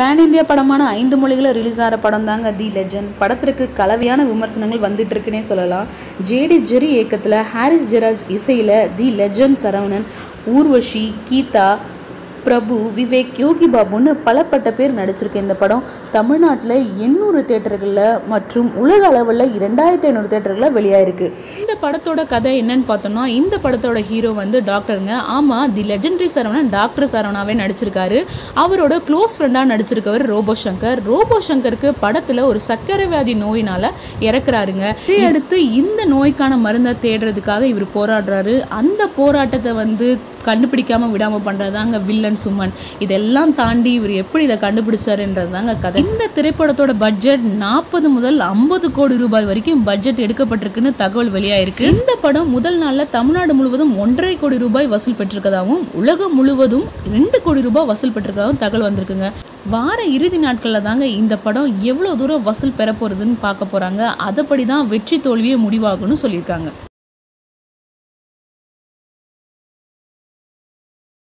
pan India படமான ஐந்து மொழிகளில் ரிலீஸ் ஆகிற படம் தாங்க தி லெஜண்ட் படத்திற்கு கலவையான விமர்சனங்கள் வந்துட்டு இருக்குன்னே சொல்லலாம் ஜேடி ஜெரி இயக்கத்தில் ஹாரிஸ் ஜெராஜ் இசையில் தி லெஜண்ட் சரவணன் ஊர்வஷி கீதா பிரபு விவேக் யோகி பாபுன்னு பலப்பட்ட பேர் நடிச்சிருக்க இந்த படம் தமிழ்நாட்டில் எண்ணூறு தேட்டர்களில் மற்றும் உலக அளவில் இரண்டாயிரத்தி ஐநூறு தேட்டர்களில் வெளியாயிருக்கு இந்த படத்தோட கதை என்னன்னு பார்த்தோம்னா இந்த படத்தோட ஹீரோ வந்து டாக்டருங்க ஆமாம் தி லெஜெண்டரி சரவணன் டாக்டர் சரவணாவே நடிச்சிருக்காரு அவரோட க்ளோஸ் ஃப்ரெண்டாக நடிச்சிருக்கவர் ரோபோ சங்கர் ரோபோ சங்கருக்கு படத்தில் ஒரு சர்க்கரை வியாதி நோயினால் இறக்குறாருங்க இதையடுத்து இந்த நோய்க்கான மருந்தை தேடுறதுக்காக இவர் போராடுறாரு அந்த போராட்டத்தை வந்து கண்டுபிடிக்காம விடாம பண்றதாங்க வில்லன் சுமன் இதெல்லாம் தாண்டி இவர் எப்படி இதை கண்டுபிடிச்சாருன்றது தாங்க கதை இந்த திரைப்படத்தோட பட்ஜெட் நாற்பது முதல் ஐம்பது கோடி ரூபாய் வரைக்கும் பட்ஜெட் எடுக்கப்பட்டிருக்குன்னு தகவல் வெளியாயிருக்கு இந்த படம் முதல் நாள்ல தமிழ்நாடு முழுவதும் ஒன்றரை கோடி ரூபாய் வசூல் பெற்றிருக்கதாகவும் உலகம் முழுவதும் ரெண்டு கோடி ரூபாய் வசூல் பெற்றிருக்கதாகவும் தகவல் வந்திருக்குங்க வார இறுதி நாட்களில் தாங்க இந்த படம் எவ்வளோ தூரம் வசூல் பெற போகிறதுன்னு பார்க்க போகிறாங்க அதைப்படி தான் வெற்றி தோல்வியே முடிவாகும்னு சொல்லியிருக்காங்க